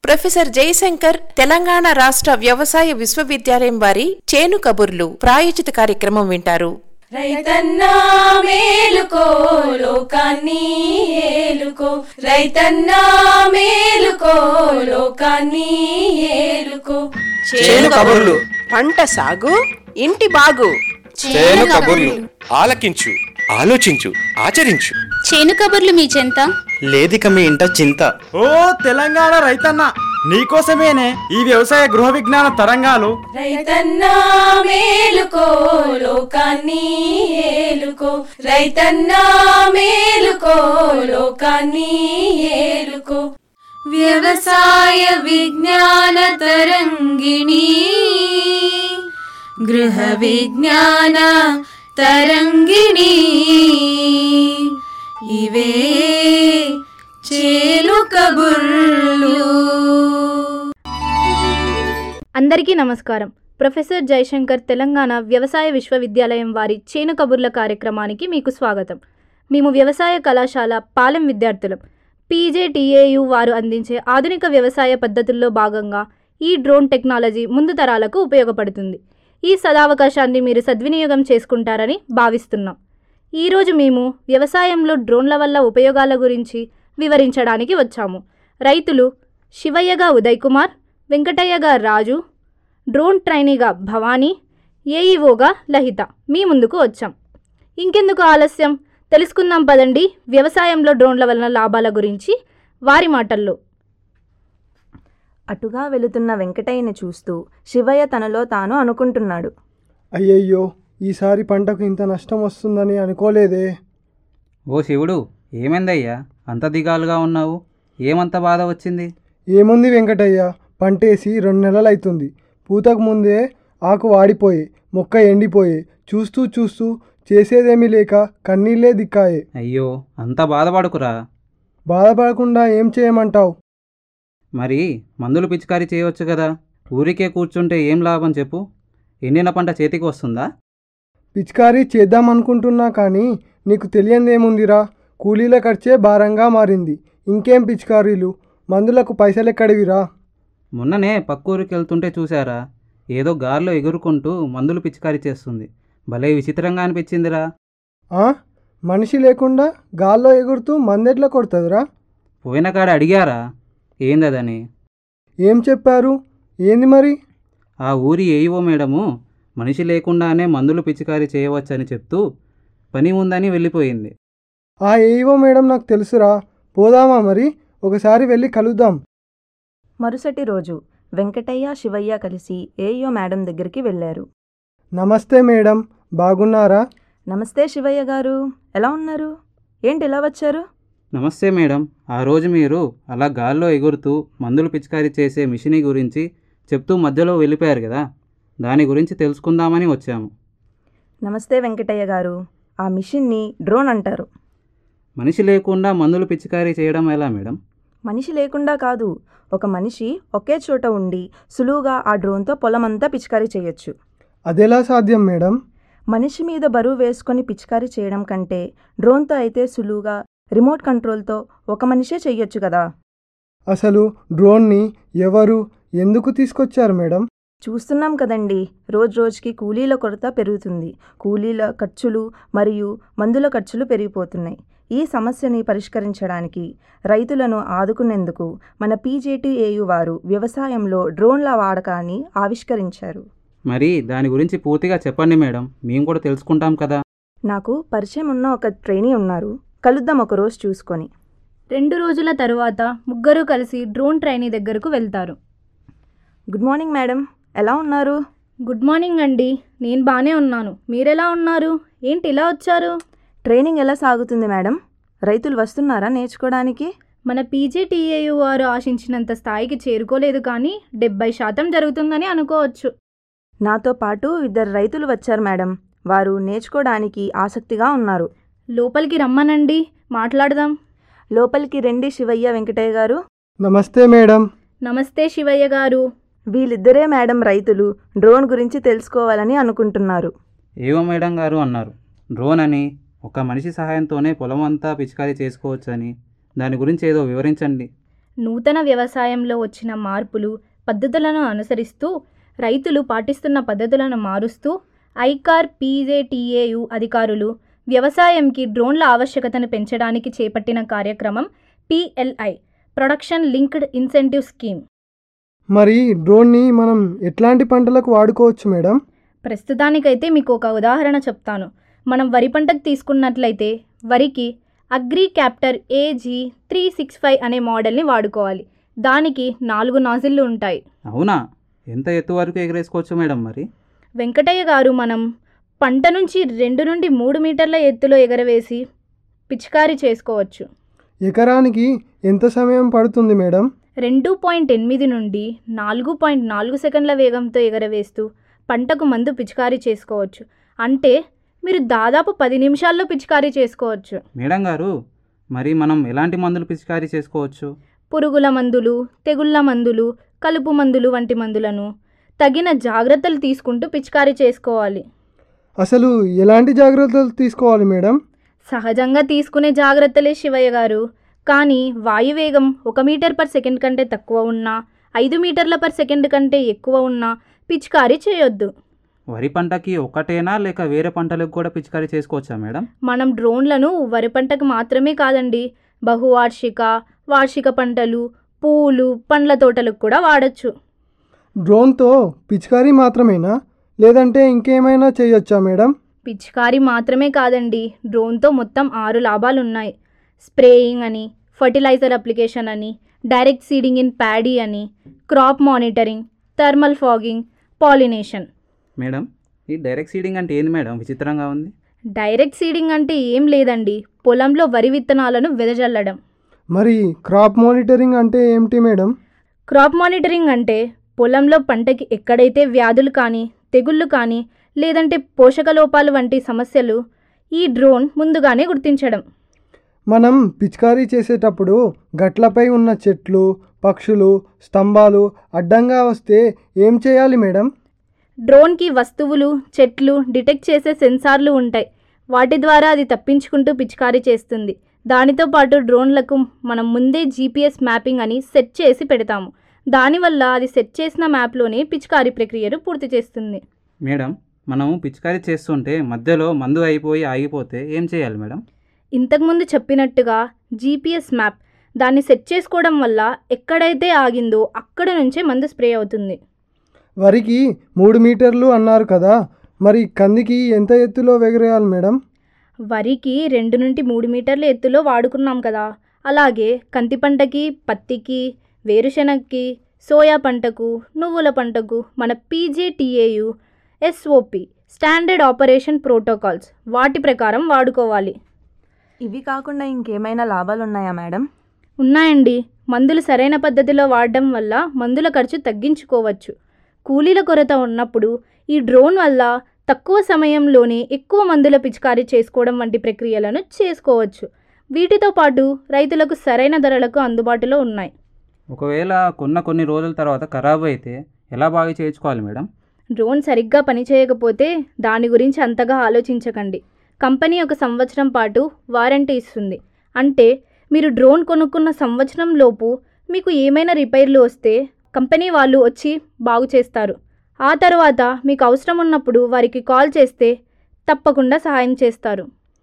Professor Jayashankar Telangana రాష్ట్ర వ్యవసాయ విశ్వవిద్యాలయం వారి చేను కబుర్లు ప్రాయోజిత కార్యక్రమం వింటారు రైతన్నా మేలుకో లోకాన్ని ఏలుకో రైతన్నా మేలుకో లోకాన్ని ఏలుకో చేను కబుర్లు పంట సాగు ఇంటి బాగు చేను కబుర్లు ఆలకించు ఆలోచించు ఆచరించు చేను కబుర్లు మీ చెంత లేదిక మీ ఇంట చింత ఓ తెలంగాణ రైతన్న నీకోసమేనే ఈ వ్యవసాయ గృహ విజ్ఞాన తరంగాలు రైతన్నా మేలుకో లోకాన్ని ఏలుకో రైతన్నా మేలుకో లోకాన్ని ఏలుకో వ్యవసాయ విజ్ఞాన తరంగిణి గృహ విజ్ఞాన తరంగిణి ఇవే చేలు కబుర్లు అందరికీ నమస్కారం ప్రొఫెసర్ జయశంకర్ తెలంగాణ వ్యవసాయ విశ్వవిద్యాలయం వారి చేను కబుర్ల కార్యక్రమానికి మీకు స్వాగతం మేము వ్యవసాయ కళాశాల పాలెం విద్యార్థులం పీజేటీఏయు వారు అందించే ఆధునిక వ్యవసాయ పద్ధతుల్లో భాగంగా ఈ డ్రోన్ టెక్నాలజీ ముందు తరాలకు ఉపయోగపడుతుంది ఈ సదావకాశాన్ని మీరు సద్వినియోగం చేసుకుంటారని భావిస్తున్నాం ఈరోజు మేము వ్యవసాయంలో డ్రోన్ల వల్ల ఉపయోగాల గురించి వివరించడానికి వచ్చాము రైతులు శివయ్యగా ఉదయ్ కుమార్ వెంకటయ్యగా రాజు డ్రోన్ ట్రైనీగా భవానీ ఏఈఓగా లహిత మీ ముందుకు వచ్చాం ఇంకెందుకు ఆలస్యం తెలుసుకుందాం పదండి వ్యవసాయంలో డ్రోన్ల వలన లాభాల గురించి వారి మాటల్లో అటుగా వెళుతున్న వెంకటయ్యని చూస్తూ శివయ్య తనలో తాను అనుకుంటున్నాడు అయ్యయ్యో ఈసారి పంటకు ఇంత నష్టం వస్తుందని అనుకోలేదే ఓ శివుడు ఏమైందయ్యా అంత దిగాలుగా ఉన్నావు ఏమంత బాధ వచ్చింది ఏముంది వెంకటయ్య పంటేసి రెండు నెలలైతుంది పూతకు ముందే ఆకు వాడిపోయే మొక్క ఎండిపోయే చూస్తూ చూస్తూ చేసేదేమీ లేక కన్నీళ్ళే దిక్కాయే అయ్యో అంత బాధపడకురా బాధపడకుండా ఏం చేయమంటావు మరి మందులు పిచికారీ చేయవచ్చు కదా ఊరికే కూర్చుంటే ఏం లాభం చెప్పు ఎండిన పంట చేతికి వస్తుందా పిచికారీ చేద్దామనుకుంటున్నా కానీ నీకు తెలియందేముందిరా కూలీల ఖర్చే భారంగా మారింది ఇంకేం పిచికారీలు మందులకు పైసలెక్కడివిరా మొన్ననే పక్కూరికి వెళ్తుంటే చూసారా ఏదో గాల్లో ఎగురుకుంటూ మందులు పిచికారీ చేస్తుంది భలే విచిత్రంగా అనిపించిందిరా ఆ? మనిషి లేకుండా గాల్లో ఎగురుతూ మందెట్లా కొడుతుందిరా పోయిన కాడ అడిగారా ఏందదని ఏం చెప్పారు ఏంది మరి ఆ ఊరి ఏఈఓ మేడము మనిషి లేకుండానే మందులు పిచికారీ చేయవచ్చని చెప్తూ పని ఉందని వెళ్ళిపోయింది ఆ ఏవో మేడం నాకు తెలుసురా పోదామా మరి ఒకసారి వెళ్ళి కలుద్దాం మరుసటి రోజు వెంకటయ్య శివయ్య కలిసి ఏయో మేడం దగ్గరికి వెళ్ళారు నమస్తే మేడం బాగున్నారా నమస్తే శివయ్య గారు ఎలా ఉన్నారు ఏంటి ఇలా వచ్చారు నమస్తే మేడం ఆ రోజు మీరు అలా గాల్లో ఎగురుతూ మందులు పిచికారీ చేసే మిషనీ గురించి చెప్తూ మధ్యలో వెళ్ళిపోయారు కదా దాని గురించి తెలుసుకుందామని వచ్చాము నమస్తే వెంకటయ్య గారు ఆ మిషన్ని డ్రోన్ అంటారు మనిషి లేకుండా మందులు పిచికారీ చేయడం ఎలా మేడం మనిషి లేకుండా కాదు ఒక మనిషి ఒకే చోట ఉండి సులువుగా ఆ డ్రోన్తో పొలమంతా పిచికారీ చేయొచ్చు అదెలా సాధ్యం మేడం మనిషి మీద బరువు వేసుకొని పిచికారీ చేయడం కంటే డ్రోన్తో అయితే సులువుగా రిమోట్ కంట్రోల్తో ఒక మనిషే చెయ్యొచ్చు కదా అసలు డ్రోన్ని ఎవరు ఎందుకు తీసుకొచ్చారు మేడం చూస్తున్నాం కదండి రోజు రోజుకి కూలీల కొరత పెరుగుతుంది కూలీల ఖర్చులు మరియు మందుల ఖర్చులు పెరిగిపోతున్నాయి ఈ సమస్యని పరిష్కరించడానికి రైతులను ఆదుకునేందుకు మన పీజేటీఏయు వారు వ్యవసాయంలో డ్రోన్ల వాడకాన్ని ఆవిష్కరించారు మరి దాని గురించి పూర్తిగా చెప్పండి మేడం మేము కూడా తెలుసుకుంటాం కదా నాకు పరిచయం ఉన్న ఒక ట్రైనీ ఉన్నారు కలుద్దాం ఒక రోజు చూసుకొని రెండు రోజుల తరువాత ముగ్గురు కలిసి డ్రోన్ ట్రైనీ దగ్గరకు వెళ్తారు గుడ్ మార్నింగ్ మేడం ఎలా ఉన్నారు గుడ్ మార్నింగ్ అండి నేను బాగానే ఉన్నాను మీరెలా ఉన్నారు ఏంటి ఇలా వచ్చారు ట్రైనింగ్ ఎలా సాగుతుంది మేడం రైతులు వస్తున్నారా నేర్చుకోవడానికి మన పీజేటీఏయు వారు ఆశించినంత స్థాయికి చేరుకోలేదు కానీ డెబ్బై శాతం జరుగుతుందని అనుకోవచ్చు నాతో పాటు ఇద్దరు రైతులు వచ్చారు మేడం వారు నేర్చుకోవడానికి ఆసక్తిగా ఉన్నారు లోపలికి రమ్మనండి మాట్లాడదాం లోపలికి రండి శివయ్య వెంకటయ్య గారు నమస్తే మేడం నమస్తే శివయ్య గారు వీళ్ళిద్దరే మేడం రైతులు డ్రోన్ గురించి తెలుసుకోవాలని అనుకుంటున్నారు ఏవో మేడం గారు అన్నారు డ్రోన్ అని ఒక మనిషి సహాయంతోనే పొలం అంతా పిచికారీ చేసుకోవచ్చని దాని గురించి ఏదో వివరించండి నూతన వ్యవసాయంలో వచ్చిన మార్పులు పద్ధతులను అనుసరిస్తూ రైతులు పాటిస్తున్న పద్ధతులను మారుస్తూ ఐకార్ పీజేటీఏయు అధికారులు వ్యవసాయంకి డ్రోన్ల ఆవశ్యకతను పెంచడానికి చేపట్టిన కార్యక్రమం PLI production linked incentive scheme మరి డ్రోన్ని మనం ఎట్లాంటి పంటలకు వాడుకోవచ్చు మేడం ప్రస్తుతానికైతే మీకు ఒక ఉదాహరణ చెప్తాను మనం వరి పంటకు తీసుకున్నట్లయితే వరికి agri copter AG three six five అనే మోడల్ని వాడుకోవాలి దానికి నాలుగు నాజిల్లు ఉంటాయి అవునా ఎంత ఎత్తు వరకు ఎగరేసుకోవచ్చు మేడం మరి వెంకటయ్య గారు మనం పంట నుంచి రెండు నుండి మూడు మీటర్ల ఎత్తులో ఎగరవేసి పిచికారీ చేసుకోవచ్చు ఎకరానికి ఎంత సమయం పడుతుంది మేడం రెండు పాయింట్ ఎనిమిది నుండి నాలుగు పాయింట్ నాలుగు సెకండ్ల వేగంతో ఎగరవేస్తూ పంటకు మందు పిచికారీ చేసుకోవచ్చు అంటే మీరు దాదాపు పది నిమిషాల్లో పిచికారీ చేసుకోవచ్చు మేడం గారు మరి మనం ఎలాంటి మందులు పిచికారీ చేసుకోవచ్చు పురుగుల మందులు తెగుళ్ళ మందులు కలుపు మందులు వంటి మందులను తగిన జాగ్రత్తలు తీసుకుంటూ పిచికారీ చేసుకోవాలి అసలు ఎలాంటి జాగ్రత్తలు తీసుకోవాలి మేడం సహజంగా తీసుకునే జాగ్రత్తలే శివయ్య గారు కానీ వాయువేగం ఒక మీటర్ పర్ సెకండ్ కంటే తక్కువ ఉన్నా ఐదు మీటర్ల పర్ సెకండ్ కంటే ఎక్కువ ఉన్నా పిచికారీ చేయొద్దు వరి పంటకి ఒకటేనా లేక వేరే పంటలకు కూడా పిచికారీ చేసుకోవచ్చా మేడం మనం డ్రోన్లను వరి పంటకు మాత్రమే కాదండి బహువార్షిక వార్షిక పంటలు పూలు పండ్ల తోటలకు కూడా వాడచ్చు డ్రోన్తో పిచికారీ మాత్రమేనా లేదంటే ఇంకేమైనా చేయొచ్చా మేడం పిచికారీ మాత్రమే కాదండి డ్రోన్తో మొత్తం ఆరు లాభాలు ఉన్నాయి స్ప్రేయింగ్ అని ఫర్టిలైజర్ అప్లికేషన్ అని డైరెక్ట్ సీడింగ్ ఇన్ ప్యాడీ అని crop monitoring thermal fogging pollination madam ఈ డైరెక్ట్ సీడింగ్ అంటే ఏంది మేడం విచిత్రంగా ఉంది డైరెక్ట్ సీడింగ్ అంటే ఏం లేదండి పొలంలో వరి విత్తనాలను వెదజల్లడం మరి క్రాప్ మానిటరింగ్ అంటే ఏమిటి మేడం క్రాప్ మానిటరింగ్ అంటే పొలంలో పంటకి ఎక్కడైతే వ్యాధులు కానీ తెగుళ్ళు కానీ లేదంటే పోషక లోపాలు వంటి సమస్యలు ఈ డ్రోన్ ముందుగానే గుర్తించడం మనం పిచికారీ చేసేటప్పుడు గట్లపై ఉన్న చెట్లు పక్షులు స్తంభాలు అడ్డంగా వస్తే ఏం చేయాలి మేడం డ్రోన్కి వస్తువులు చెట్లు డిటెక్ట్ చేసే సెన్సార్లు ఉంటాయి వాటి ద్వారా అది తప్పించుకుంటూ పిచికారీ చేస్తుంది దానితో పాటు డ్రోన్లకు మనం ముందే జీపీఎస్ మ్యాపింగ్ అని సెట్ చేసి పెడతాము దానివల్ల అది సెట్ చేసిన మ్యాప్లోనే పిచికారీ ప్రక్రియను పూర్తి చేస్తుంది మేడం మనం పిచికారీ చేస్తుంటే మధ్యలో మందు అయిపోయి ఆగిపోతే ఏం చేయాలి మేడం ఇంతకుముందు చెప్పినట్టుగా జీపీఎస్ మ్యాప్ దాన్ని సెట్ చేసుకోవడం వల్ల ఎక్కడైతే ఆగిందో అక్కడ నుంచే మందు స్ప్రే అవుతుంది వరికి మూడు మీటర్లు అన్నారు కదా మరి కందికి ఎంత ఎత్తులో ఎగరేయాలి మేడం వరికి రెండు నుండి మూడు మీటర్ల ఎత్తులో వాడుకున్నాం కదా అలాగే కంది పంటకి పత్తికి వేరుశెనగకి సోయా పంటకు నువ్వుల పంటకు మన PJTAU SOP standard operation protocols వాటి ప్రకారం వాడుకోవాలి ఇవి కాకుండా ఇంకేమైనా లాభాలు ఉన్నాయా మేడం ఉన్నాయండి మందులు సరైన పద్ధతిలో వాడడం వల్ల మందుల ఖర్చు తగ్గించుకోవచ్చు కూలీల కొరత ఉన్నప్పుడు ఈ డ్రోన్ వల్ల తక్కువ సమయంలోనే ఎక్కువ మందుల పిచికారీ చేసుకోవడం వంటి ప్రక్రియలను చేసుకోవచ్చు వీటితో పాటు రైతులకు సరైన ధరలకు అందుబాటులో ఉన్నాయి ఒకవేళ కొన్న కొన్ని రోజుల తర్వాత ఖరాబ్ అయితే ఎలా బాగా చేయించుకోవాలి మేడం డ్రోన్ సరిగ్గా పనిచేయకపోతే దాని గురించి అంతగా ఆలోచించకండి కంపెనీ ఒక సంవత్సరం పాటు వారంటీ ఇస్తుంది అంటే మీరు డ్రోన్ కొనుక్కున్న సంవత్సరం లోపు మీకు ఏమైనా రిపైర్లు వస్తే కంపెనీ వాళ్ళు వచ్చి బాగు చేస్తారు ఆ తర్వాత మీకు అవసరం ఉన్నప్పుడు వారికి కాల్ చేస్తే తప్పకుండా సహాయం చేస్తారు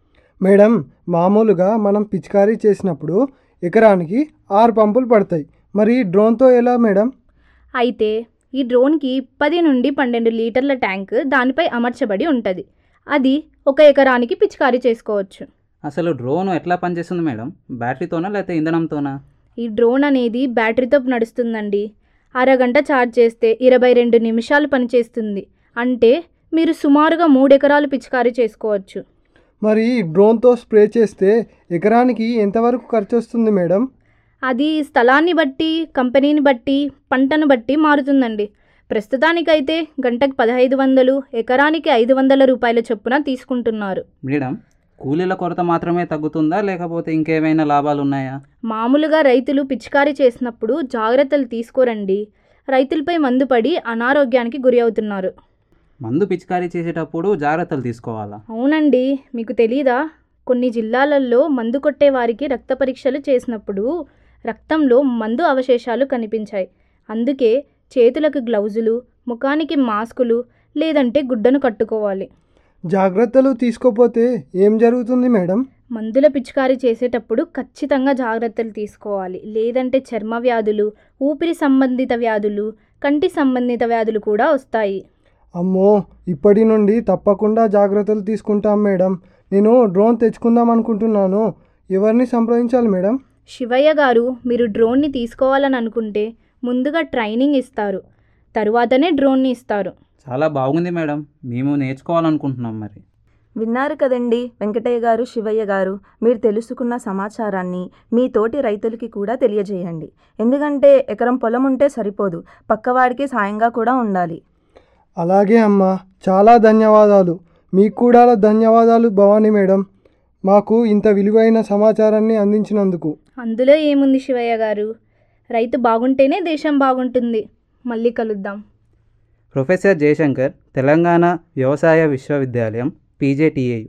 మేడం మామూలుగా మనం పిచికారీ చేసినప్పుడు ఎకరానికి ఆరు పంపులు పడతాయి మరి డ్రోన్తో ఎలా మేడం అయితే ఈ డ్రోన్కి పది నుండి పన్నెండు లీటర్ల ట్యాంక్ దానిపై అమర్చబడి ఉంటుంది అది ఒక ఎకరానికి పిచికారీ చేసుకోవచ్చు అసలు డ్రోన్ ఎట్లా పనిచేస్తుంది మేడం బ్యాటరీతోనా లేకపోతే ఇంధనంతోనా ఈ డ్రోన్ అనేది బ్యాటరీతో నడుస్తుందండి అరగంట ఛార్జ్ చేస్తే ఇరవై రెండు నిమిషాలు పనిచేస్తుంది అంటే మీరు సుమారుగా మూడు ఎకరాలు పిచికారీ చేసుకోవచ్చు మరి డ్రోన్తో స్ప్రే చేస్తే ఎకరానికి ఎంతవరకు ఖర్చు వస్తుంది మేడం అది స్థలాన్ని బట్టి కంపెనీని బట్టి పంటను బట్టి మారుతుందండి ప్రస్తుతానికైతే గంటకు పదహైదు వందలు ఎకరానికి ఐదు వందల రూపాయల చొప్పున తీసుకుంటున్నారు మేడం కూలీల కొరత మాత్రమే తగ్గుతుందా లేకపోతే ఇంకేమైనా లాభాలు ఉన్నాయా మామూలుగా రైతులు పిచికారీ చేసినప్పుడు జాగ్రత్తలు తీసుకోరండి రైతులపై మందు పడి అనారోగ్యానికి గురి అవుతున్నారు మందు పిచికారీ చేసేటప్పుడు జాగ్రత్తలు తీసుకోవాలా అవునండి మీకు తెలీదా కొన్ని జిల్లాలలో మందు కొట్టే వారికి రక్త పరీక్షలు చేసినప్పుడు రక్తంలో మందు అవశేషాలు కనిపించాయి అందుకే చేతులకు గ్లౌజులు ముఖానికి మాస్కులు లేదంటే గుడ్డను కట్టుకోవాలి జాగ్రత్తలు తీసుకోపోతే ఏం జరుగుతుంది మేడం మందుల పిచికారీ చేసేటప్పుడు ఖచ్చితంగా జాగ్రత్తలు తీసుకోవాలి లేదంటే చర్మ వ్యాధులు ఊపిరి సంబంధిత వ్యాధులు కంటి సంబంధిత వ్యాధులు కూడా వస్తాయి అమ్మో ఇప్పటి నుండి తప్పకుండా జాగ్రత్తలు తీసుకుంటాం మేడం నేను డ్రోన్ తెచ్చుకుందాం అనుకుంటున్నాను ఎవరిని సంప్రదించాలి మేడం శివయ్య గారు మీరు డ్రోన్ని తీసుకోవాలని అనుకుంటే ముందుగా ట్రైనింగ్ ఇస్తారు తరువాతనే డ్రోన్ని ఇస్తారు చాలా బాగుంది మేడం మేము నేర్చుకోవాలనుకుంటున్నాం మరి విన్నారు కదండి వెంకటయ్య గారు శివయ్య గారు మీరు తెలుసుకున్న సమాచారాన్ని మీ తోటి రైతులకి కూడా తెలియజేయండి ఎందుకంటే ఎకరం పొలం ఉంటే సరిపోదు పక్కవాడికి సాయంగా కూడా ఉండాలి అలాగే అమ్మా చాలా ధన్యవాదాలు మీకు కూడా ధన్యవాదాలు భవానీ మేడం మాకు ఇంత విలువైన సమాచారాన్ని అందించినందుకు అందులో ఏముంది శివయ్య గారు రైతు బాగుంటేనే దేశం బాగుంటుంది మళ్ళీ కలుద్దాం ప్రొఫెసర్ జయశంకర్ తెలంగాణ వ్యవసాయ విశ్వవిద్యాలయం పీజేటీఏయు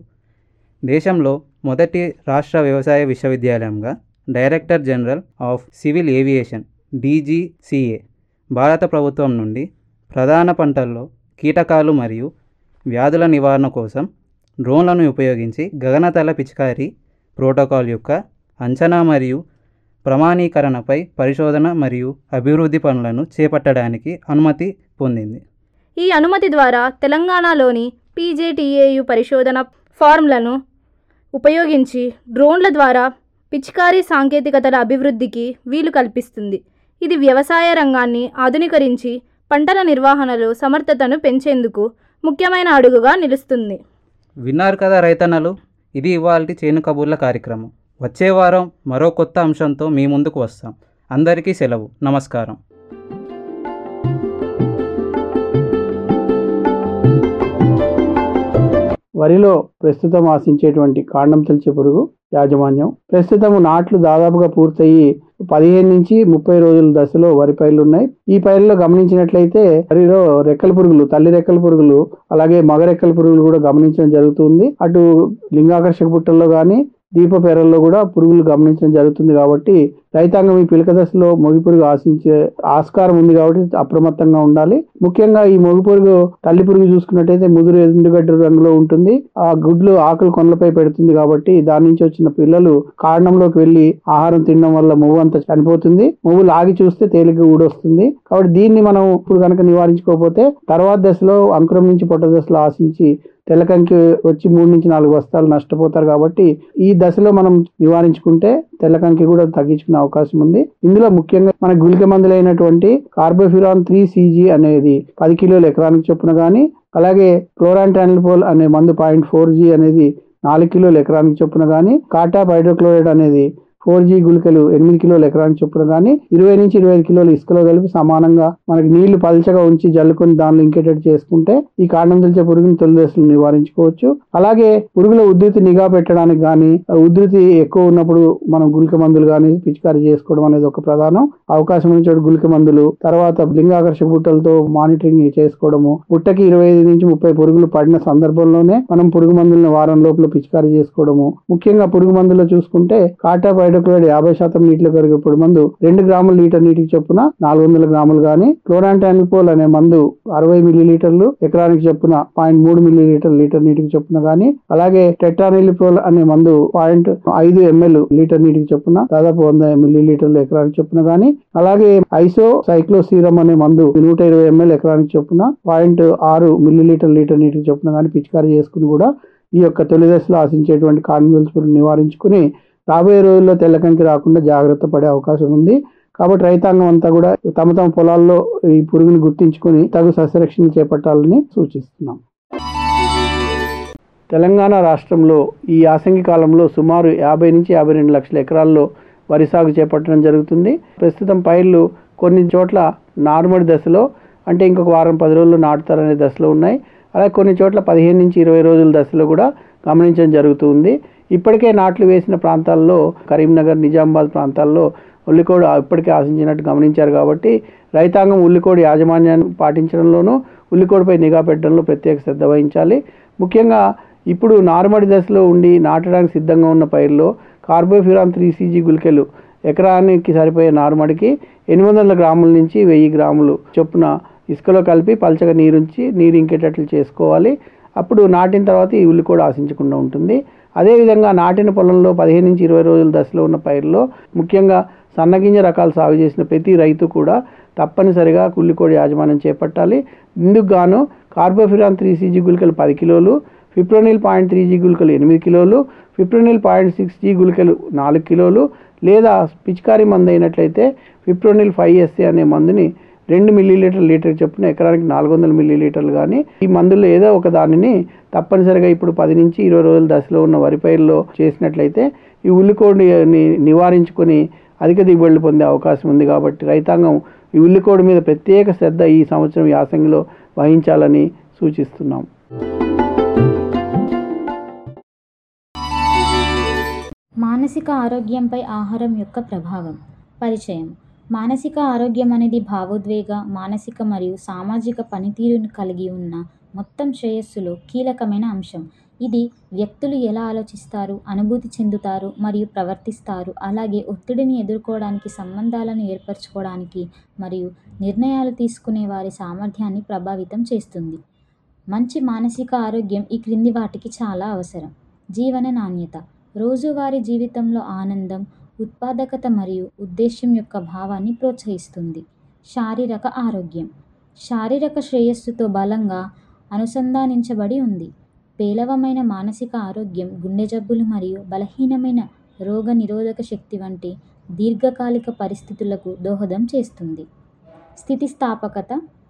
దేశంలో మొదటి రాష్ట్ర వ్యవసాయ విశ్వవిద్యాలయంగా director general of civil aviation DGCA భారత ప్రభుత్వం నుండి ప్రధాన పంటల్లో కీటకాలు మరియు వ్యాధుల నివారణ కోసం డ్రోన్లను ఉపయోగించి గగనతల పిచికారీ ప్రోటోకాల్ యొక్క అంచనా మరియు ప్రమాణీకరణపై పరిశోధన మరియు అభివృద్ధి పనులను చేపట్టడానికి అనుమతి పొందింది ఈ అనుమతి ద్వారా తెలంగాణలోని పీజేటీఏయు పరిశోధన ఫార్మ్లను ఉపయోగించి డ్రోన్ల ద్వారా పిచికారీ సాంకేతికతల అభివృద్ధికి వీలు కల్పిస్తుంది ఇది వ్యవసాయ రంగాన్ని ఆధునీకరించి పంటల నిర్వహణలో సమర్థతను పెంచేందుకు ముఖ్యమైన అడుగుగా నిలుస్తుంది విన్నారు కదా రైతన్నలు ఇది ఇవాళ చేను కబుర్ల కార్యక్రమం వచ్చే వారం మరో కొత్త అంశంతో మీ ముందుకు వస్తాం అందరికీ సెలవు నమస్కారం వరిలో ప్రస్తుతం ఆశించేటువంటి కాండం తెలిచే పురుగు యాజమాన్యం ప్రస్తుతం నాట్లు దాదాపుగా పూర్తయి పదిహేను నుంచి ముప్పై రోజుల దశలో వరి పైర్లు ఉన్నాయి ఈ పైర్లో గమనించినట్లయితే వరిలో రెక్కల పురుగులు తల్లి రెక్కల పురుగులు అలాగే మగ రెక్కల పురుగులు కూడా గమనించడం జరుగుతుంది అటు లింగాకర్షక పుట్టల్లో కానీ దీప పెరల్లో కూడా పురుగులు గమనించడం జరుగుతుంది కాబట్టి రైతాంగం ఈ పిలక దశలో మొగి పురుగు ఆశించే ఆస్కారం ఉంది కాబట్టి అప్రమత్తంగా ఉండాలి ముఖ్యంగా ఈ మొగి పురుగు తల్లి పురుగు చూసుకున్నట్టయితే ముదురు ఎండుగడ్డ రంగులో ఉంటుంది ఆ గుడ్లు ఆకులు కొనలపై పెడుతుంది కాబట్టి దాని నుంచి వచ్చిన పిల్లలు కారణంలోకి వెళ్లి ఆహారం తినడం వల్ల మువ్వు అంతా చనిపోతుంది మువ్వు లాగి చూస్తే తేలిక ఊడొస్తుంది కాబట్టి దీన్ని మనం ఇప్పుడు కనుక నివారించుకోకపోతే తర్వాత దశలో అంకురం నుంచి పొట్ట దశలో ఆశించి తెల్లకంకి వచ్చి మూడు నుంచి నాలుగు బస్తాలు నష్టపోతారు కాబట్టి ఈ దశలో మనం నివారించుకుంటే తెల్లకంకి కూడా తగ్గించుకునే అవకాశం ఉంది ఇందులో ముఖ్యంగా మన గుళిక మందులైనటువంటి కార్బోఫిరాన్ త్రీ సీజీ అనేది పది కిలోల ఎకరానికి చొప్పున కానీ అలాగే క్లోరాంటానిపోల్ అనే మందు పాయింట్ ఫోర్ జీ అనేది నాలుగు కిలోల ఎకరానికి చొప్పున కానీ కాటాప్ హైడ్రోక్లోరైడ్ అనేది ఫోర్ జీ గుళికలు ఎనిమిది కిలోల ఎకరానికి చొప్పున కానీ ఇరవై నుంచి ఇరవై ఐదు కిలోలు ఇసుకలో కలిపి సమానంగా మనకి నీళ్లు పల్చగా ఉంచి జల్లుకొని దానిలో ఇంకేటట్టు చేసుకుంటే ఈ కాండం తెలిచే పురుగుని తొలి దశలు నివారించుకోవచ్చు అలాగే పురుగుల ఉధృతి నిఘా పెట్టడానికి కానీ ఉధృతి ఎక్కువ ఉన్నప్పుడు మనం గుళిక మందులు కానీ పిచికారీ చేసుకోవడం అనేది ఒక ప్రధానం అవకాశం ఉన్న చోటు గుళిక మందులు తర్వాత లింగాకర్షక బుట్టలతో మానిటరింగ్ చేసుకోవడము బుట్టకి ఇరవై ఐదు నుంచి ముప్పై పురుగులు పడిన సందర్భంలోనే మనం పురుగు మందులను వారం లోపల పిచికారీ చేసుకోవడము ముఖ్యంగా పురుగు మందులో చూసుకుంటే కాటా హైడ్రోక్లోరైడ్ యాభై శాతం నీటిలో కరిగే పొడి మందు రెండు గ్రాముల లీటర్ నీటికి చొప్పున నాలుగు వందల గ్రాములు గాని క్లోరాంటానిపోల్ అనే మందు అరవై మిల్లీ లీటర్లు ఎకరానికి చొప్పున పాయింట్ మూడు మిల్లీ లీటర్ లీటర్ నీటికి చొప్పున గాని అలాగే టెట్రానిలిపోల్ అనే మందు పాయింట్ ఐదు ఎంఎల్ లీటర్ నీటికి చొప్పున దాదాపు వంద మిల్లీ లీటర్లు ఎకరానికి చొప్పున గాని అలాగే ఐసో సైక్లోసీరం అనే మందు నూట ఇరవై ఎంఎల్ ఎకరానికి చొప్పున పాయింట్ ఆరు మిల్లీ లీటర్ లీటర్ నీటికి చొప్పున గాని పిచికారీ చేసుకుని కూడా ఈ యొక్క తొలి దశలో ఆశించేటువంటి కాండం నివారించుకుని రాబోయే రోజుల్లో తెల్లకంకి రాకుండా జాగ్రత్త పడే అవకాశం ఉంది కాబట్టి రైతాంగం అంతా కూడా తమ తమ పొలాల్లో ఈ పురుగుని గుర్తించుకుని తగు సస్యరక్షణ చేపట్టాలని సూచిస్తున్నాం తెలంగాణ రాష్ట్రంలో ఈ యాసంగి కాలంలో సుమారు యాభై నుంచి యాభై రెండు లక్షల ఎకరాల్లో వరి సాగు చేపట్టడం జరుగుతుంది ప్రస్తుతం పైర్లు కొన్ని చోట్ల నారుమడి దశలో అంటే ఇంకొక వారం పది రోజుల్లో నాటుతారనే దశలో ఉన్నాయి అలాగే కొన్ని చోట్ల పదిహేను నుంచి ఇరవై రోజుల దశలో కూడా గమనించడం జరుగుతుంది ఇప్పటికే నాట్లు వేసిన ప్రాంతాల్లో కరీంనగర్ నిజామాబాద్ ప్రాంతాల్లో ఉల్లికోడు ఇప్పటికే ఆశించినట్టు గమనించారు కాబట్టి రైతాంగం ఉల్లికోడి యాజమాన్యాన్ని పాటించడంలోనూ ఉల్లికోడిపై నిఘా పెట్టడంలో ప్రత్యేక శ్రద్ధ వహించాలి ముఖ్యంగా ఇప్పుడు నారుమడి దశలో ఉండి నాటడానికి సిద్ధంగా ఉన్న పైర్లో కార్బోఫిరాన్ త్రీ సీజీ గుళికలు ఎకరానికి సరిపోయే నారుమడికి ఎనిమిది వందల గ్రాముల నుంచి వెయ్యి గ్రాములు చొప్పున ఇసుకలో కలిపి పలచగా నీరుంచి నీరు ఇంకేటట్లు చేసుకోవాలి అప్పుడు నాటిన తర్వాత ఈ ఉల్లి కూడా ఆశించకుండా ఉంటుంది అదేవిధంగా నాటిన పొలంలో పదిహేను నుంచి ఇరవై రోజుల దశలో ఉన్న పైరులో ముఖ్యంగా సన్నగింజ రకాలు సాగు చేసిన ప్రతి రైతు కూడా తప్పనిసరిగా కుల్లికోడి యాజమాన్యం చేపట్టాలి ఇందుకు గాను కార్బోఫిరాన్ త్రీ సీజీ గుళికలు పది కిలోలు ఫిప్రోనిల్ పాయింట్ త్రీ జీ గుళికలు ఎనిమిది కిలోలు ఫిప్రోనిల్ పాయింట్ సిక్స్ జీ గుళికలు నాలుగు కిలోలు లేదా పిచికారీ మందు అయినట్లయితే ఫిప్రోనిల్ ఫైవ్ ఎస్సీ అనే మందుని రెండు మిల్లీలీటర్ లీటర్ చొప్పున ఎకరానికి నాలుగు వందల మిల్లీలీటర్లు కానీ ఈ మందుల్లో ఏదో ఒక దానిని తప్పనిసరిగా ఇప్పుడు పది నుంచి ఇరవై రోజుల దశలో ఉన్న వరి పైరులో చేసినట్లయితే ఈ ఉల్లికోడిని నివారించుకొని అధిక దిగుబడులు పొందే అవకాశం ఉంది కాబట్టి రైతాంగం ఈ ఉల్లికోడి మీద ప్రత్యేక శ్రద్ధ ఈ సంవత్సరం యాసంగిలో వహించాలని సూచిస్తున్నాం మానసిక ఆరోగ్యంపై ఆహారం యొక్క ప్రభావం పరిచయం మానసిక ఆరోగ్యం అనేది భావోద్వేగ మానసిక మరియు సామాజిక పనితీరును కలిగి ఉన్న మొత్తం శ్రేయస్సులో కీలకమైన అంశం ఇది వ్యక్తులు ఎలా ఆలోచిస్తారు అనుభూతి చెందుతారు మరియు ప్రవర్తిస్తారు అలాగే ఒత్తిడిని ఎదుర్కోవడానికి సంబంధాలను ఏర్పరచుకోవడానికి మరియు నిర్ణయాలు తీసుకునే వారి సామర్థ్యాన్ని ప్రభావితం చేస్తుంది మంచి మానసిక ఆరోగ్యం ఈ క్రింది వాటికి చాలా అవసరం జీవన నాణ్యత రోజువారీ జీవితంలో ఆనందం ఉత్పాదకత మరియు ఉద్దేశ్యం యొక్క భావాన్ని ప్రోత్సహిస్తుంది శారీరక ఆరోగ్యం శారీరక శ్రేయస్సుతో బలంగా అనుసంధానించబడి ఉంది పేలవమైన మానసిక ఆరోగ్యం గుండె జబ్బులు మరియు బలహీనమైన రోగ నిరోధక శక్తి వంటి దీర్ఘకాలిక పరిస్థితులకు దోహదం చేస్తుంది స్థితిస్థాపకత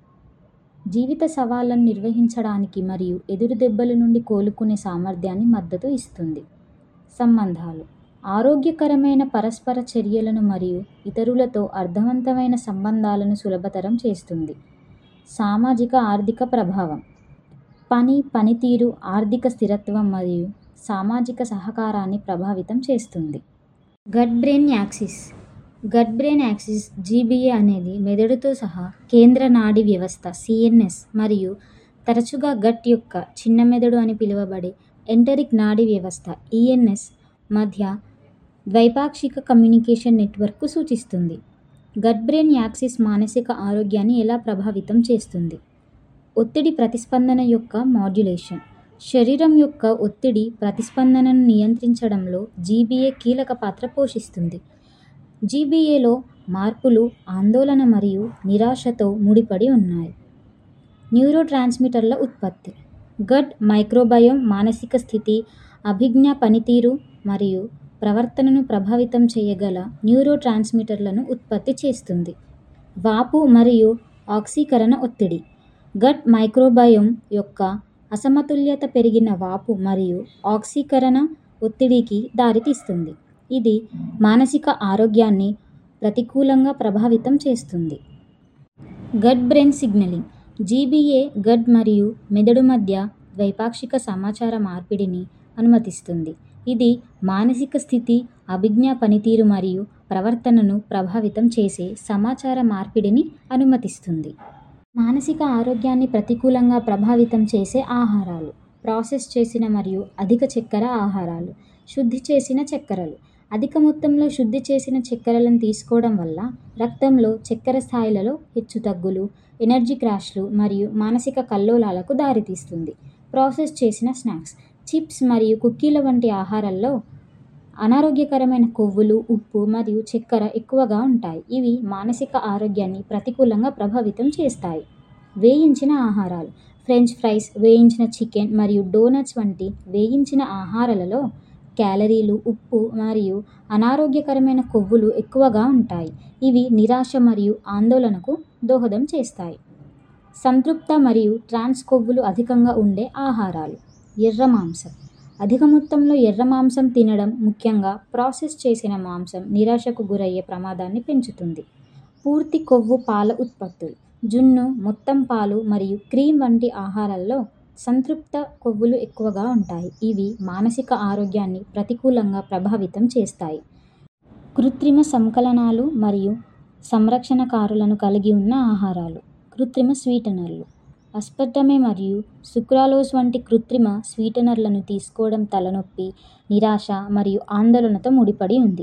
జీవిత సవాళ్లను నిర్వహించడానికి మరియు ఎదురు దెబ్బల నుండి కోలుకునే సామర్థ్యాన్ని మద్దతు ఇస్తుంది సంబంధాలు ఆరోగ్యకరమైన పరస్పర చర్యలను మరియు ఇతరులతో అర్థవంతమైన సంబంధాలను సులభతరం చేస్తుంది సామాజిక ఆర్థిక ప్రభావం పని పనితీరు ఆర్థిక స్థిరత్వం మరియు సామాజిక సహకారాన్ని ప్రభావితం చేస్తుంది gut brain axis gut brain axis GBA అనేది మెదడుతో సహా కేంద్ర నాడీ వ్యవస్థ సిఎన్ఎస్ మరియు తరచుగా గట్ యొక్క చిన్న మెదడు అని పిలువబడే ఎంటరిక్ నాడీ వ్యవస్థ ఈఎన్ఎస్ మధ్య ద్వైపాక్షిక కమ్యూనికేషన్ నెట్వర్క్కు సూచిస్తుంది గట్ బ్రెయిన్ యాక్సిస్ మానసిక ఆరోగ్యాన్ని ఎలా ప్రభావితం చేస్తుంది ఒత్తిడి ప్రతిస్పందన యొక్క మాడ్యులేషన్ శరీరం యొక్క ఒత్తిడి ప్రతిస్పందనను నియంత్రించడంలో జీబీఏ కీలక పాత్ర పోషిస్తుంది జీబీఏలో మార్పులు ఆందోళన మరియు నిరాశతో ముడిపడి ఉన్నాయి న్యూరో ట్రాన్స్మిటర్ల ఉత్పత్తి గట్ మైక్రోబయోమ్ మానసిక స్థితి అభిజ్ఞా పనితీరు మరియు ప్రవర్తనను ప్రభావితం చేయగల న్యూరో ట్రాన్స్మిటర్లను ఉత్పత్తి చేస్తుంది వాపు మరియు ఆక్సీకరణ ఒత్తిడి గట్ మైక్రోబయోమ్ యొక్క అసమతుల్యత పెరిగిన వాపు మరియు ఆక్సీకరణ ఒత్తిడికి దారితీస్తుంది ఇది మానసిక ఆరోగ్యాన్ని ప్రతికూలంగా ప్రభావితం చేస్తుంది gut brain signalling GBA gut మరియు మెదడు మధ్య ద్వైపాక్షిక సమాచార మార్పిడిని అనుమతిస్తుంది ఇది మానసిక స్థితి అభిజ్ఞా పనితీరు మరియు ప్రవర్తనను ప్రభావితం చేసే సమాచార మార్పిడిని అనుమతిస్తుంది మానసిక ఆరోగ్యాన్ని ప్రతికూలంగా ప్రభావితం చేసే ఆహారాలు ప్రాసెస్ చేసిన మరియు అధిక చక్కెర ఆహారాలు శుద్ధి చేసిన చక్కెరలు అధిక మొత్తంలో శుద్ధి చేసిన చక్కెరలను తీసుకోవడం వల్ల రక్తంలో చక్కెర స్థాయిలలో హెచ్చుతగ్గులు ఎనర్జీ క్రాష్లు మరియు మానసిక కల్లోలాలకు దారితీస్తుంది ప్రాసెస్ చేసిన స్నాక్స్ చిప్స్ మరియు కుక్కీల వంటి ఆహారాల్లో అనారోగ్యకరమైన కొవ్వులు ఉప్పు మరియు చక్కెర ఎక్కువగా ఉంటాయి ఇవి మానసిక ఆరోగ్యాన్ని ప్రతికూలంగా ప్రభావితం చేస్తాయి వేయించిన ఆహారాలు ఫ్రెంచ్ ఫ్రైస్ వేయించిన చికెన్ మరియు డోనట్స్ వంటి వేయించిన ఆహారాలలో క్యాలరీలు ఉప్పు మరియు అనారోగ్యకరమైన కొవ్వులు ఎక్కువగా ఉంటాయి ఇవి నిరాశ మరియు ఆందోళనకు దోహదం చేస్తాయి సంతృప్త మరియు ట్రాన్స్ కొవ్వులు అధికంగా ఉండే ఆహారాలు ఎర్ర మాంసం అధిక మొత్తంలో ఎర్ర మాంసం తినడం ముఖ్యంగా ప్రాసెస్ చేసిన మాంసం నిరాశకు గురయ్యే ప్రమాదాన్ని పెంచుతుంది పూర్తి కొవ్వు పాల ఉత్పత్తులు జున్ను మొత్తం పాలు మరియు క్రీమ్ వంటి ఆహారాల్లో సంతృప్త కొవ్వులు ఎక్కువగా ఉంటాయి ఇవి మానసిక ఆరోగ్యాన్ని ప్రతికూలంగా ప్రభావితం చేస్తాయి కృత్రిమ సంకలనాలు మరియు సంరక్షణకారులను కలిగి ఉన్న ఆహారాలు కృత్రిమ స్వీటనర్లు అస్పర్టమే మరియు సుక్రాలోస్ వంటి కృత్రిమ స్వీటనర్లను తీసుకోవడం తలనొప్పి నిరాశ మరియు ఆందోళనతో ముడిపడి ఉంది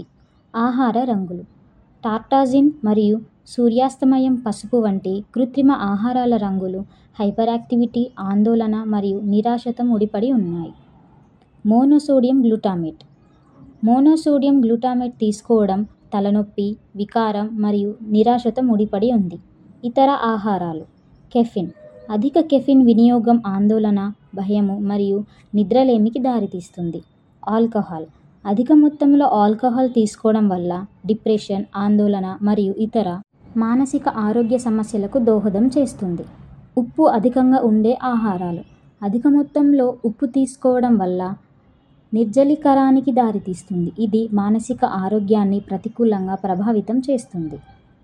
ఆహార రంగులు టార్టాజిన్ మరియు సూర్యాస్తమయం పసుపు వంటి కృత్రిమ ఆహారాల రంగులు హైపర్ యాక్టివిటీ ఆందోళన మరియు నిరాశతో ముడిపడి ఉన్నాయి మోనోసోడియం గ్లూటామేట్ మోనోసోడియం గ్లూటామేట్ తీసుకోవడం తలనొప్పి వికారం మరియు నిరాశతో ముడిపడి ఉంది ఇతర ఆహారాలు కెఫిన్ అధిక కెఫిన్ వినియోగం ఆందోళన భయము మరియు నిద్రలేమికి దారితీస్తుంది ఆల్కహాల్ అధిక మొత్తంలో ఆల్కహాల్ తీసుకోవడం వల్ల డిప్రెషన్ ఆందోళన మరియు ఇతర మానసిక ఆరోగ్య సమస్యలకు దోహదం చేస్తుంది ఉప్పు అధికంగా ఉండే ఆహారాలు అధిక మొత్తంలో ఉప్పు తీసుకోవడం వల్ల నిర్జలీకరానికి దారితీస్తుంది ఇది మానసిక ఆరోగ్యాన్ని ప్రతికూలంగా ప్రభావితం చేస్తుంది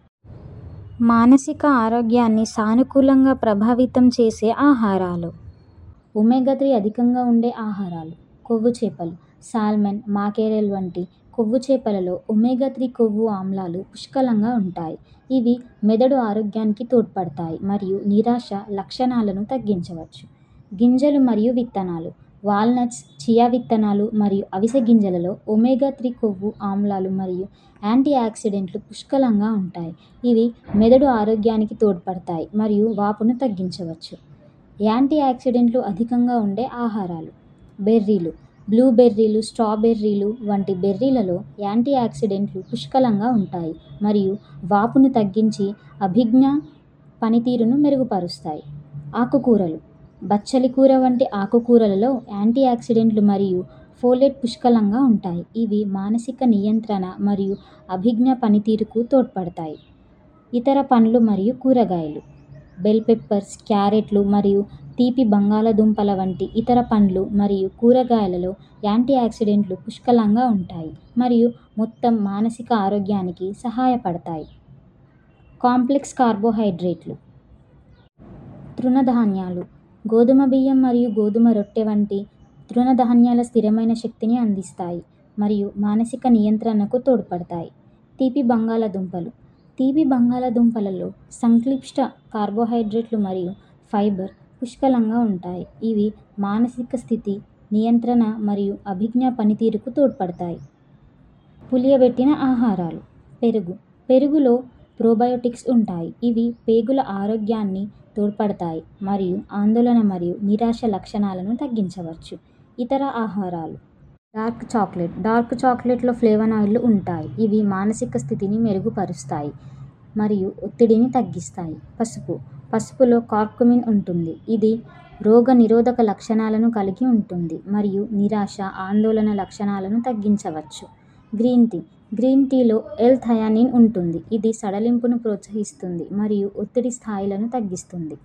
మానసిక ఆరోగ్యాన్ని సానుకూలంగా ప్రభావితం చేసే ఆహారాలు ఒమేగా త్రీ అధికంగా ఉండే ఆహారాలు కొవ్వు చేపలు సాల్మన్ మాకేరెల్ వంటి కొవ్వు చేపలలో ఒమేగా త్రీ కొవ్వు ఆమ్లాలు పుష్కలంగా ఉంటాయి ఇవి మెదడు ఆరోగ్యానికి తోడ్పడతాయి మరియు నిరాశ లక్షణాలను తగ్గించవచ్చు గింజలు మరియు విత్తనాలు వాల్నట్స్ చియా విత్తనాలు మరియు అవిసె గింజలలో ఒమేగా త్రీ కొవ్వు ఆమ్లాలు మరియు యాంటీ ఆక్సిడెంట్లు పుష్కలంగా ఉంటాయి ఇవి మెదడు ఆరోగ్యానికి తోడ్పడతాయి మరియు వాపును తగ్గించవచ్చు యాంటీ ఆక్సిడెంట్లు అధికంగా ఉండే ఆహారాలు బెర్రీలు బ్లూబెర్రీలు స్ట్రాబెర్రీలు వంటి బెర్రీలలో యాంటీ ఆక్సిడెంట్లు పుష్కలంగా ఉంటాయి మరియు వాపును తగ్గించి అభిజ్ఞ పనితీరును మెరుగుపరుస్తాయి ఆకుకూరలు బచ్చలి కూర వంటి ఆకుకూరలలో యాంటీ ఆక్సిడెంట్లు మరియు ఫోలేట్ పుష్కలంగా ఉంటాయి ఇవి మానసిక నియంత్రణ మరియు అభిజ్ఞ పనితీరుకు తోడ్పడతాయి ఇతర పండ్లు మరియు కూరగాయలు బెల్ పెప్పర్స్ క్యారెట్లు మరియు తీపి బంగాళదుంపల వంటి ఇతర పండ్లు మరియు కూరగాయలలో యాంటీ ఆక్సిడెంట్లు పుష్కలంగా ఉంటాయి మరియు మొత్తం మానసిక ఆరోగ్యానికి సహాయపడతాయి కాంప్లెక్స్ కార్బోహైడ్రేట్లు తృణధాన్యాలు గోధుమ బియ్యం మరియు గోధుమ రొట్టె వంటి తృణధాన్యాల స్థిరమైన శక్తిని అందిస్తాయి మరియు మానసిక నియంత్రణకు తోడ్పడతాయి తీపి బంగాళదుంపలు తీపి బంగాళదుంపలలో సంక్లిష్ట కార్బోహైడ్రేట్లు మరియు ఫైబర్ పుష్కలంగా ఉంటాయి ఇవి మానసిక స్థితి నియంత్రణ మరియు అభిజ్ఞ పనితీరుకు తోడ్పడతాయి పులియబెట్టిన ఆహారాలు పెరుగు పెరుగులో ప్రోబయోటిక్స్ ఉంటాయి ఇవి పేగుల ఆరోగ్యాన్ని తోడ్పడతాయి మరియు ఆందోళన మరియు నిరాశ లక్షణాలను తగ్గించవచ్చు ఇతర ఆహారాలు డార్క్ చాక్లెట్ డార్క్ చాక్లెట్లో ఫ్లేవనాయిడ్లు ఉంటాయి ఇవి మానసిక స్థితిని మెరుగుపరుస్తాయి మరియు ఒత్తిడిని తగ్గిస్తాయి పసుపు పసుపులో కార్కుమిన్ ఉంటుంది ఇది రోగ నిరోధక లక్షణాలను కలిగి ఉంటుంది మరియు నిరాశ ఆందోళన లక్షణాలను తగ్గించవచ్చు గ్రీన్ టీ గ్రీన్ టీలో ఎల్ థయానిన్ ఉంటుంది ఇది సడలింపును ప్రోత్సహిస్తుంది మరియు ఒత్తిడి స్థాయిలను తగ్గిస్తుంది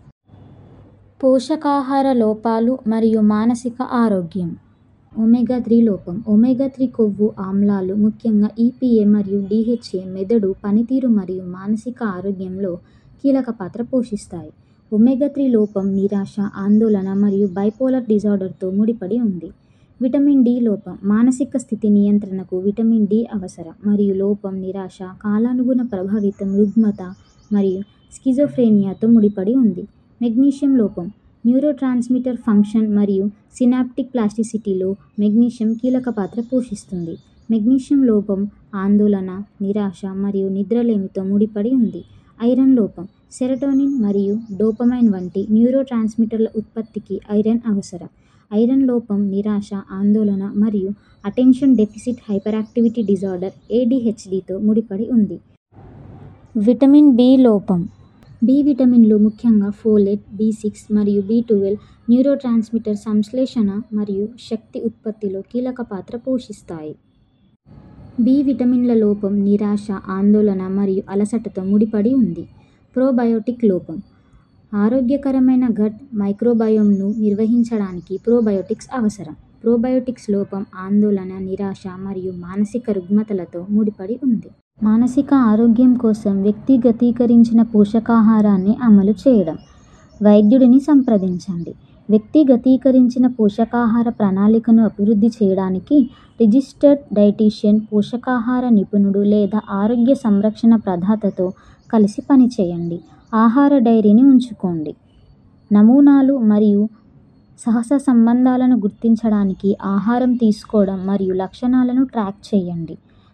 పోషకాహార లోపాలు మరియు మానసిక ఆరోగ్యం ఒమేగా త్రీ లోపం ఒమేగా త్రీ కొవ్వు ఆమ్లాలు ముఖ్యంగా ఈపీఏ మరియు డిహెచ్ఏ మెదడు పనితీరు మరియు మానసిక ఆరోగ్యంలో కీలక పాత్ర పోషిస్తాయి ఒమేగా త్రీ లోపం నిరాశ ఆందోళన మరియు బైపోలర్ డిజార్డర్తో ముడిపడి ఉంది విటమిన్ డి లోపం మానసిక స్థితి నియంత్రణకు విటమిన్ డి అవసరం మరియు లోపం నిరాశ కాలానుగుణ ప్రభావితం రుగ్మత మరియు స్కిజోఫ్రేనియాతో ముడిపడి ఉంది మెగ్నీషియం లోపం న్యూరో ట్రాన్స్మిటర్ ఫంక్షన్ మరియు సినాప్టిక్ ప్లాస్టిసిటీలో మెగ్నీషియం కీలక పాత్ర పోషిస్తుంది మెగ్నీషియం లోపం ఆందోళన నిరాశ మరియు నిద్రలేమితో ముడిపడి ఉంది ఐరన్ లోపం సెరటోనిన్ మరియు డోపమైన్ వంటి న్యూరో ట్రాన్స్మిటర్ల ఉత్పత్తికి ఐరన్ అవసరం ఐరన్ లోపం నిరాశ ఆందోళన మరియు attention deficit hyperactivity disorder ఏడిహెచ్డితో ముడిపడి ఉంది విటమిన్ బి లోపం బి విటమిన్లు ముఖ్యంగా ఫోలెట్ బి సిక్స్ మరియు బి ట్వెల్వ్ న్యూరో ట్రాన్స్మిటర్ సంశ్లేషణ మరియు శక్తి ఉత్పత్తిలో కీలక పాత్ర పోషిస్తాయి బి విటమిన్ల లోపం నిరాశ ఆందోళన మరియు అలసటతో ముడిపడి ఉంది ప్రోబయోటిక్ లోపం ఆరోగ్యకరమైన గట్ మైక్రోబయోమ్ను నిర్వహించడానికి ప్రోబయోటిక్స్ అవసరం ప్రోబయోటిక్స్ లోపం ఆందోళన నిరాశ మరియు మానసిక రుగ్మతలతో ముడిపడి ఉంది మానసిక ఆరోగ్యం కోసం వ్యక్తిగతీకరించిన పోషకాహారాన్ని అమలు చేయడం వైద్యుడిని సంప్రదించండి వ్యక్తిగతీకరించిన పోషకాహార ప్రణాళికను అభివృద్ధి చేయడానికి రిజిస్టర్డ్ డైటీషియన్ పోషకాహార నిపుణుడు లేదా ఆరోగ్య సంరక్షణ ప్రదాతతో కలిసి పనిచేయండి ఆహార డైరీని ఉంచుకోండి నమూనాలు మరియు సహస సంబంధాలను గుర్తించడానికి ఆహారం తీసుకోవడం మరియు లక్షణాలను ట్రాక్ చేయండి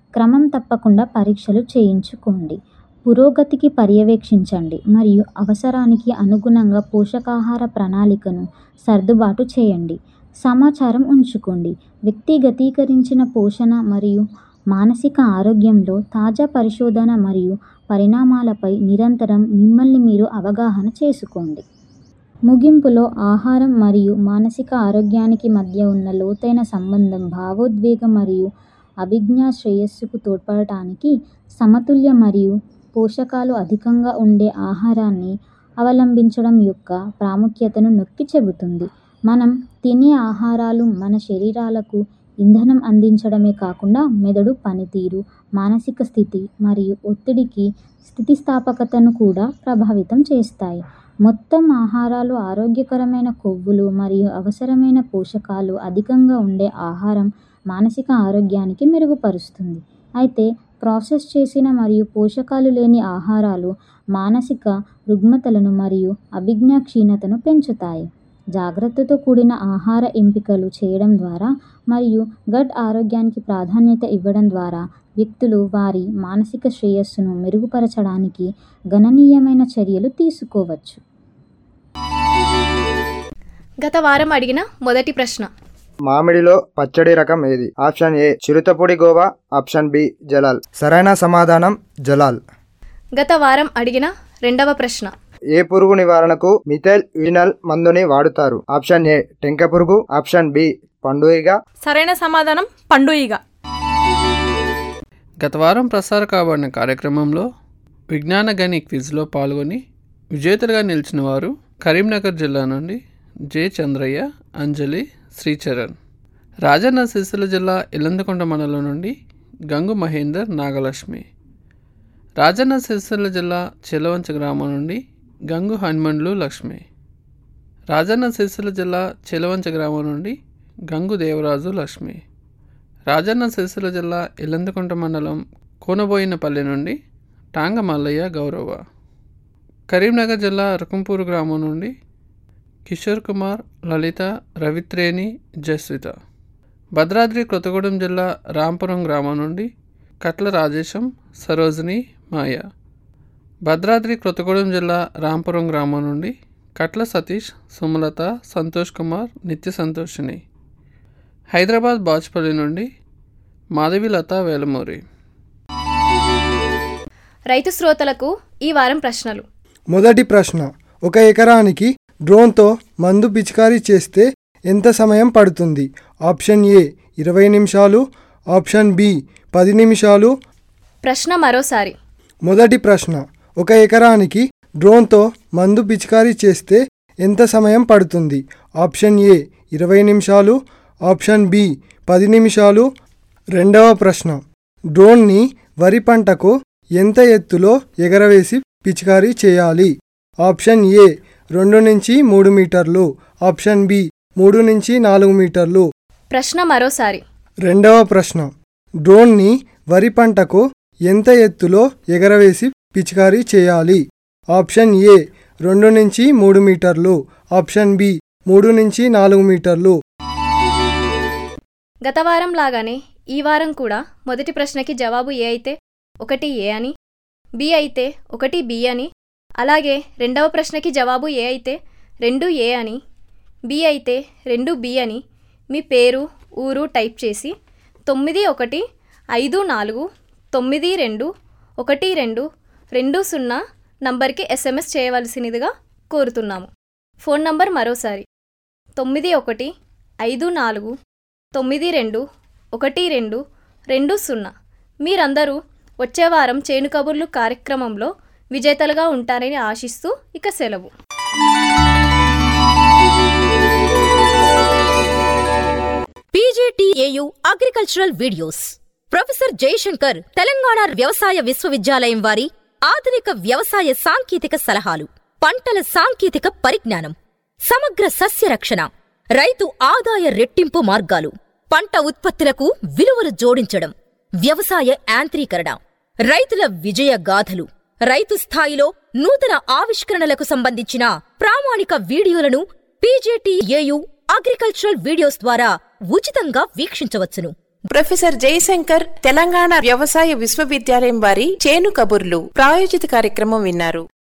క్రమం తప్పకుండా పరీక్షలు చేయించుకోండి పురోగతికి పర్యవేక్షించండి మరియు అవసరానికి అనుగుణంగా పోషకాహార ప్రణాళికను సర్దుబాటు చేయండి సమాచారం ఉంచుకోండి వ్యక్తిగతీకరించిన పోషణ మరియు మానసిక ఆరోగ్యంలో తాజా పరిశోధన మరియు పరిణామాలపై నిరంతరం మిమ్మల్ని మీరు అవగాహన చేసుకోండి ముగింపులో ఆహారం మరియు మానసిక ఆరోగ్యానికి మధ్య ఉన్న లోతైన సంబంధం భావోద్వేగ మరియు అభిజ్ఞా శ్రేయస్సుకు తోడ్పడటానికి సమతుల్య మరియు పోషకాలు అధికంగా ఉండే ఆహారాన్ని అవలంబించడం యొక్క ప్రాముఖ్యతను నొక్కి చెబుతుంది మనం తినే ఆహారాలు మన శరీరాలకు ఇంధనం అందించడమే కాకుండా మెదడు పనితీరు మానసిక స్థితి మరియు ఒత్తిడికి స్థితిస్థాపకతను కూడా ప్రభావితం చేస్తాయి మొత్తం ఆహారాలు ఆరోగ్యకరమైన కొవ్వులు మరియు అవసరమైన పోషకాలు అధికంగా ఉండే ఆహారం మానసిక ఆరోగ్యానికి మెరుగుపరుస్తుంది అయితే ప్రాసెస్ చేసిన మరియు పోషకాలు లేని ఆహారాలు మానసిక రుగ్మతలను మరియు అభిజ్ఞా క్షీణతను పెంచుతాయి జాగ్రత్తతో కూడిన ఆహార ఎంపికలు చేయడం ద్వారా మరియు గట్ ఆరోగ్యానికి ప్రాధాన్యత ఇవ్వడం ద్వారా వ్యక్తులు వారి మానసిక శ్రేయస్సును మెరుగుపరచడానికి గణనీయమైన చర్యలు తీసుకోవచ్చు గత వారం అడిగిన మొదటి ప్రశ్న మామిడిలో పచ్చడి రకం ఏది ఆప్షన్ ఏ చిరుతపొడి గోవా ఆప్షన్ బి జలాల్ సరైన సమాధానం జలాల్ గత వారం అడిగిన రెండవ ప్రశ్న ఏ పురుగు నివారణకు మిథైల్ వినల్ మందుని వాడుతారు ఆప్షన్ ఏ టెంక పురుగు ఆప్షన్ బి పండుయిగా సరైన సమాధానం పండుయిగ గత వారం ప్రసార కాబడిన కార్యక్రమంలో విజ్ఞాన గని క్విజ్లో పాల్గొని విజేతలుగా నిలిచిన వారు కరీంనగర్ జిల్లా నుండి జె చంద్రయ్య అంజలి శ్రీచరణ్ రాజన్న సిరిసిల్ల జిల్లా ఇల్లందకొండ మండలం నుండి గంగు మహేందర్ నాగలక్ష్మి రాజన్న సిరిసిల్ల జిల్లా చెలవంచ గ్రామం నుండి గంగు హనుమండ్లు లక్ష్మి రాజన్న సిరిసిల్ల జిల్లా చెలవంచ గ్రామం నుండి గంగు దేవరాజు లక్ష్మి రాజన్న సిరిసిల్ల జిల్లా ఇల్లందకుంట మండలం కోనబోయినపల్లి నుండి టాంగ మల్లయ్య గౌరవ కరీంనగర్ జిల్లా రకంపూర్ గ్రామం నుండి కిషోర్ కుమార్ లలిత రవిత్రేణి జస్విత భద్రాద్రి కొత్తగూడెం జిల్లా రాంపురం గ్రామం నుండి కట్ల రాజేశం సరోజిని మాయ భద్రాద్రి కొత్తగూడెం జిల్లా రాంపురం గ్రామం నుండి కట్ల సతీష్ సుమలత సంతోష్ కుమార్ నిత్య సంతోషిని హైదరాబాద్ బాచ్పల్లి నుండి మాధవిలత వేలమూరి రైతు శ్రోతలకు ఈ వారం ప్రశ్నలు మొదటి ప్రశ్న ఒక ఎకరానికి డ్రోన్తో మందు పిచికారీ చేస్తే ఎంత సమయం పడుతుంది ఆప్షన్ ఏ ఇరవై నిమిషాలు ఆప్షన్ బి పది నిమిషాలు ప్రశ్న మరోసారి మొదటి ప్రశ్న ఒక ఎకరానికి డ్రోన్తో మందు పిచికారీ చేస్తే ఎంత సమయం పడుతుంది ఆప్షన్ ఏ ఇరవై నిమిషాలు ఆప్షన్ బి పది నిమిషాలు రెండవ ప్రశ్న డ్రోన్ని వరి పంటకు ఎంత ఎత్తులో ఎగరవేసి పిచికారీ చేయాలి ఆప్షన్ ఏ రెండు నుంచి మూడు మీటర్లు ఆప్షన్ బి మూడు నుంచి నాలుగు మీటర్లు ప్రశ్న మరోసారి రెండవ ప్రశ్న డ్రోన్ని వరి పంటకు ఎంత ఎత్తులో ఎగరవేసి పిచికారీ చేయాలి ఆప్షన్ ఏ రెండు నుంచి మూడు మీటర్లు ఆప్షన్ బి మూడు నుంచి నాలుగు మీటర్లు గత వారం లాగానే ఈ వారం కూడా మొదటి ప్రశ్నకి జవాబు ఏ అయితే ఒకటి ఏ అని బి అయితే ఒకటి బి అని అలాగే రెండవ ప్రశ్నకి జవాబు ఏ అయితే రెండు ఏ అని బి అయితే రెండు బి అని మీ పేరు ఊరు టైప్ చేసి తొమ్మిది ఒకటి ఐదు నాలుగు తొమ్మిది రెండు ఒకటి రెండు రెండు సున్నా నంబర్కి ఎస్ఎంఎస్ చేయవలసినదిగా కోరుతున్నాము ఫోన్ నంబర్ మరోసారి తొమ్మిది ఒకటి ఐదు నాలుగు తొమ్మిది రెండు ఒకటి రెండు రెండు సున్నా మీరందరూ వచ్చే వారం చేను కబుర్లు కార్యక్రమంలో విజేతలుగా ఉంటారని ఆశిస్తూ ఇక సెలవు PJTAU agricultural videos professor Jayashankar Telangana వ్యవసాయ విశ్వవిద్యాలయం వారి ఆధునిక వ్యవసాయ సాంకేతిక సలహాలు పంటల సాంకేతిక పరిజ్ఞానం సమగ్ర సస్య రక్షణ రైతు ఆదాయ రెట్టింపు మార్గాలు పంట ఉత్పత్తులకు విలువలు జోడించడం వ్యవసాయ యాంత్రీకరణ రైతుల విజయ గాథలు రైతు స్థాయిలో నూతన ఆవిష్కరణలకు సంబంధించిన ప్రామాణిక వీడియోలను పీజేటీఏయు అగ్రికల్చరల్ వీడియోస్ ద్వారా ఉచితంగా వీక్షించవచ్చును ప్రొఫెసర్ జయశంకర్ తెలంగాణ వ్యవసాయ విశ్వవిద్యాలయం వారి చేను కబుర్లు ప్రాయోజిత కార్యక్రమం విన్నారు